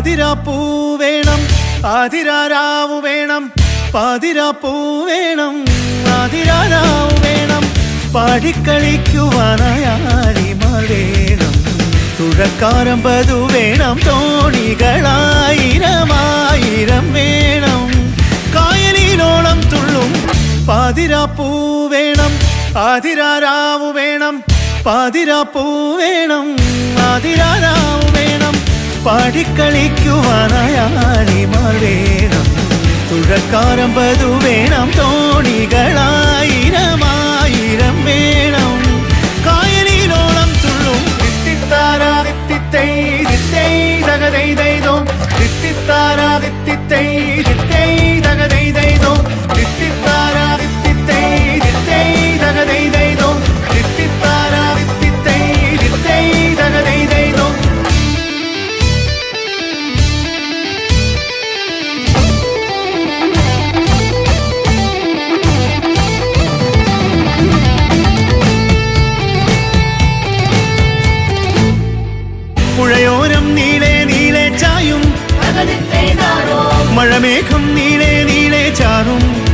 പാതിരാപ്പൂ വേണം ആതിരാരാവു വേണം പാതിരാപ്പൂ വേണം ആതിരാരാവു വേണം പാടിക്കളിക്കുവാനായാടിമാർ വേണം തുഴക്കാരമ്പതു വേണം തോണികളായിരമായിരം വേണം കായലിനോളം തുള്ളും പാതിരാപ്പൂ വേണം ആതിരാരാവു വേണം പാതിരാപ്പൂ വേണം ആതിരാരാവു വേണം പാടിക്കളിക്കുവാനായാടിമാർ വേണം തുഴക്കാരമ്പതു വേണം തോണികളായിരമായിരം വേണം കായലിനോളം തുള്ളും തിത്തിത്താരാ തിത്തിത്തൈ തിത്തൈ തകതൈ ദൈതോ തിത്തിത്താരാ തിത്തിത്തൈ തിത്തൈ തകതൈ ദൈതോ തിത്തിത്താരാ തിത്തിത്തൈ തിത്തൈ തകതൈ ദൈതോ തിത്തിത്താരാ തിത്തിത്തൈ തിത്തൈ തകതൈ ദൈതോ പുഴയോരം നീളെ നീളെ ചായും മഴമേഘം നീളെ നീളെ ചാറും